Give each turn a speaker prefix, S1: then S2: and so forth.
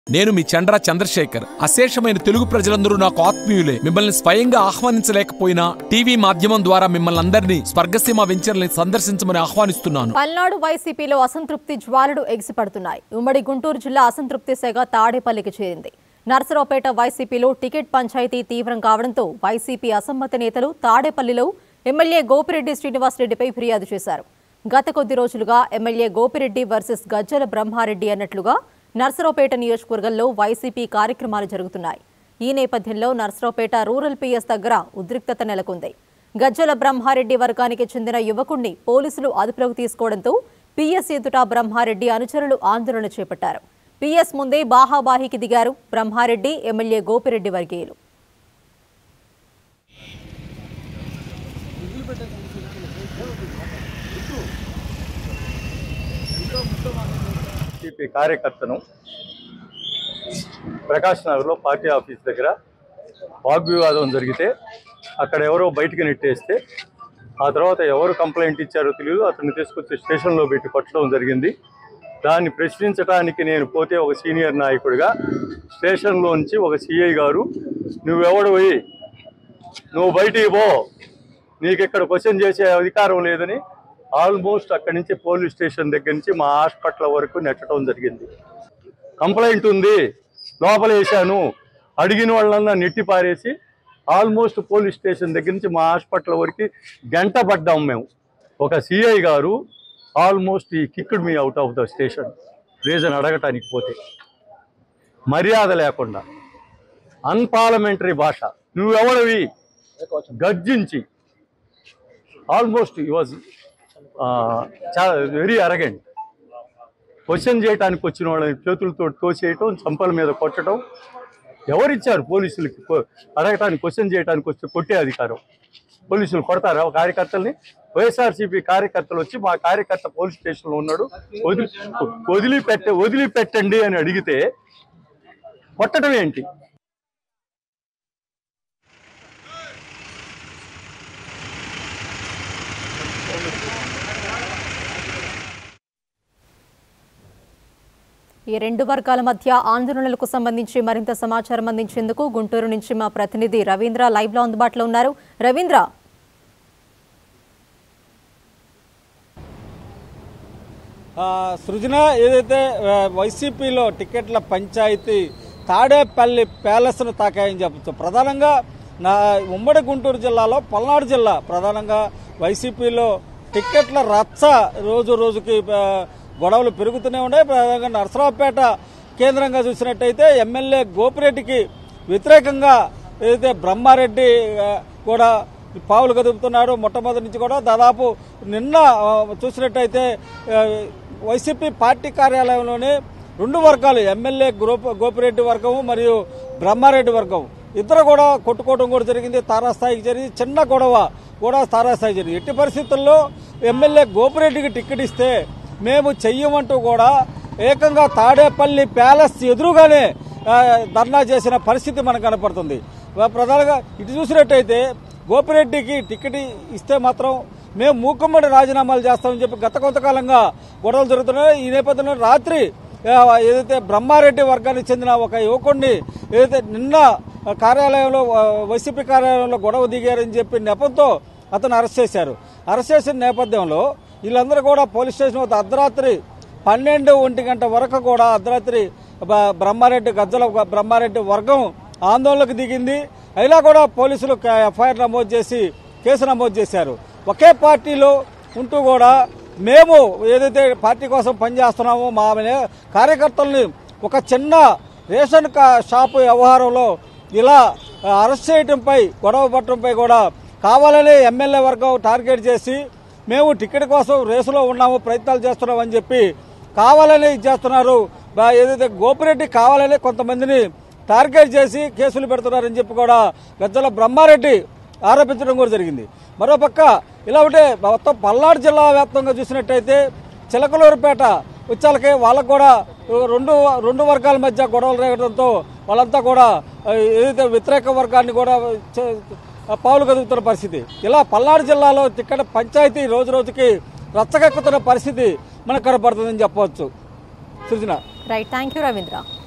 S1: నేను మీ చండ్ర చంద్రశేఖర్ అశేషమైన తెలుగు ప్రజలందరూ నాకు ఆత్మీయులే మిమ్మల్ని స్వయంగా ఆహ్వానించలేకపోయినా టీవీ మాధ్యమం ద్వారా మిమ్మల్ని అందరినీ స్వర్గసీమ వెంచర్ని సందర్శించమని ఆహ్వానిస్తున్నాను
S2: పల్నాడు వైసీపీలో అసంతృప్తి జ్వాలలు ఎగిసిపడుతున్నాయి ఉమ్మడి గుంటూరు జిల్లా అసంతృప్తి సెగ తాడేపల్లికి చేరింది నర్సరావుపేట వైసీపీలో టికెట్ పంచాయతీ తీవ్రం కావడంతో వైసీపీ అసమ్మతి నేతలు తాడేపల్లిలో ఎమ్మెల్యే గోపిరెడ్డి శ్రీనివాసరెడ్డిపై ఫిర్యాదు చేశారు గత కొద్ది రోజులుగా ఎమ్మెల్యే గోపిరెడ్డి వర్సెస్ గజ్జల బ్రహ్మారెడ్డి అన్నట్లుగా నర్సరావుపేట నియోజకవర్గంలో వైసీపీ కార్యక్రమాలు జరుగుతున్నాయి ఈ నేపథ్యంలో నర్సరావుపేట రూరల్ పీఎస్ దగ్గర ఉద్రిక్తత నెలకొంది గజ్జల బ్రహ్మారెడ్డి వర్గానికి చెందిన యువకుణ్ణి పోలీసులు అదుపులోకి తీసుకోవడంతో పీఎస్ ఎదుట బ్రహ్మారెడ్డి అనుచరులు ఆందోళన చేపట్టారు పీఎస్ ముందే బాహాబాహికి దిగారు బ్రహ్మారెడ్డి ఎమ్మెల్యే గోపిరెడ్డి వర్గీయులు
S3: టీపీ కార్యకర్తను ప్రకాష్ నగర్లో పార్టీ ఆఫీస్ దగ్గర వాగ్వివాదం జరిగితే అక్కడ ఎవరో బయటికి నెట్టేస్తే ఆ తర్వాత ఎవరు కంప్లైంట్ ఇచ్చారో తెలియదు అతన్ని తీసుకొచ్చి స్టేషన్లో పెట్టి కొట్టడం జరిగింది దాన్ని ప్రశ్నించడానికి నేను పోతే ఒక సీనియర్ నాయకుడిగా స్టేషన్లోంచి ఒక సిఐ గారు నువ్వెవడు పోయి నువ్వు బయటికి పో నీకు ఇక్కడ క్వశ్చన్ చేసే అధికారం లేదని ఆల్మోస్ట్ అక్కడి నుంచి పోలీస్ స్టేషన్ దగ్గర నుంచి మా హాస్పిటల్ వరకు నెట్టడం జరిగింది కంప్లైంట్ ఉంది లోపల వేశాను అడిగిన వాళ్ళన్నా నెట్టి పారేసి ఆల్మోస్ట్ పోలీస్ స్టేషన్ దగ్గర నుంచి మా హాస్పిటల్ వరకు గంట పడ్డాం మేము ఒక సిఐ గారు almost he kicked me out of the station reason అడగటానికి పోతే మర్యాద లేకుండా అన్పార్లమెంటరీ భాష నువ్వెవడవి గర్జించి ఆల్మోస్ట్ ఈ వాజ్ చాలా వెరీ అరగెంట్ క్వశ్చన్ చేయడానికి వచ్చిన వాళ్ళని చేతులతో తోసేయటం చంపల మీద కొట్టడం ఎవరిచ్చారు పోలీసులకి కొ- అడగటానికి క్వశ్చన్ చేయడానికి వస్తే కొట్టే అధికారం పోలీసులు కొడతారా ఒక కార్యకర్తల్ని వైఎస్ఆర్సీపీ కార్యకర్తలు వచ్చి మా కార్యకర్త పోలీస్ స్టేషన్లో ఉన్నాడు వదిలి వదిలిపెట్ట వదిలిపెట్టండి అని అడిగితే కొట్టడం ఏంటి
S2: ఈ రెండు వర్గాల మధ్య ఆందోళనలకు సంబంధించి మరింత సమాచారం అందించేందుకు గుంటూరు నుంచి మా ప్రతినిధి రవీంద్ర లైవ్ లో అందుబాటులో ఉన్నారు రవీంద్ర
S4: ఆ, సృజన ఏదైతే ఆ, వైసీపీలో టికెట్ల పంచాయతీ తాడేపల్లి ప్యాలెస్ను తాకాయని చెప్పచ్చు ప్రధానంగా నా ఉమ్మడి గుంటూరు జిల్లాలో పల్నాడు జిల్లా ప్రధానంగా వైసీపీలో టికెట్ల రచ్చ రోజు రోజుకి ఆ, గొడవలు పెరుగుతూనే ఉన్నాయి ప్రధానంగా నరసరావుపేట కేంద్రంగా చూసినట్టయితే ఎమ్మెల్యే గోపిరెడ్డికి వ్యతిరేకంగా ఏదైతే బ్రహ్మారెడ్డి ఆ, కూడా పావులు కదుపుతున్నాడు మొట్టమొదటి నుంచి కూడా దాదాపు నిన్న ఆ, చూసినట్టయితే ఆ, వైసీపీ పార్టీ కార్యాలయంలోనే రెండు వర్గాలు ఎమ్మెల్యే గ్రూప్ గోపిరెడ్డి వర్గం మరియు బ్రహ్మారెడ్డి వర్గం ఇద్దరు కూడా కొట్టుకోవడం కూడా జరిగింది తారాస్థాయికి జరిగింది చిన్న గొడవ కూడా తారాస్థాయి జరిగింది ఎట్టి పరిస్థితుల్లో ఎమ్మెల్యే గోపిరెడ్డికి టికెట్ ఇస్తే మేము చెయ్యమంటూ కూడా ఏకంగా తాడేపల్లి ప్యాలెస్ ఎదురుగానే ఆ, ధర్నా చేసిన పరిస్థితి మనకు కనపడుతుంది వా- ప్రధానంగా ఇటు చూసినట్టయితే గోపిరెడ్డికి టికెట్ ఇస్తే మాత్రం మేము మూకుమ్మడి రాజీనామాలు చేస్తామని చెప్పి గత కొంతకాలంగా గొడవలు జరుగుతున్నాయి ఈ నేపథ్యంలో రాత్రి ఆ, ఏదైతే బ్రహ్మారెడ్డి వర్గానికి చెందిన ఒక యువకుడిని ఏదైతే నిన్న కార్యాలయంలో ఆ, వైసీపీ కార్యాలయంలో గొడవ దిగారని చెప్పి నెపంతో అతను అరెస్ట్ చేశారు అరెస్ట్ చేసిన నేపథ్యంలో వీళ్ళందరూ కూడా పోలీస్ స్టేషన్ వద్ద అర్ధరాత్రి పన్నెండు ఒంటి గంట వరకు కూడా అర్ధరాత్రి బ- బ్రహ్మారెడ్డి గజ్జల బ్రహ్మారెడ్డి వర్గం ఆందోళనకు దిగింది అయినా కూడా పోలీసులు క- ఎఫ్ఐఆర్ నమోదు చేసి కేసు నమోదు చేశారు ఒకే పార్టీలో ఉంటూ కూడా మేము ఏదైతే పార్టీ కోసం పనిచేస్తున్నామో మా నే- కార్యకర్తల్ని ఒక చిన్న రేషన్ కా- షాపు వ్యవహారంలో ఇలా ఆ, అరెస్ట్ చేయడంపై గొడవ పట్టడంపై కూడా కావాలనే ఎమ్మెల్యే వర్గం టార్గెట్ చేసి మేము టికెట్ కోసం రేసులో ఉన్నాము ప్రయత్నాలు చేస్తున్నామని చెప్పి కావాలనే ఇది చేస్తున్నారు బా- ఏదైతే గోపిరెడ్డి కావాలనే కొంతమందిని టార్గెట్ చేసి కేసులు పెడుతున్నారని చెప్పి కూడా గజ్జల బ్రహ్మారెడ్డి ఆరోపించడం కూడా జరిగింది మరోపక్క ఇలా ఉంటే మొత్తం పల్నాడు జిల్లా వ్యాప్తంగా చూసినట్టయితే చిలకలూరుపేట ఉచ్చాలకి వాళ్ళకు కూడా రెండు రెండు వర్గాల మధ్య గొడవలు రేగడంతో వాళ్ళంతా కూడా ఆ, ఏదైతే వ్యతిరేక వర్గాన్ని కూడా చే- పావులు కదుపుతున్న పరిస్థితి ఇలా పల్నాడు జిల్లాలో ఇక్కడ పంచాయతీ రోజు రోజుకి రచ్చకెక్కుతున్న పరిస్థితి మనకు కనపడుతుందని చెప్పవచ్చు Srujana
S2: right thank you Ravindra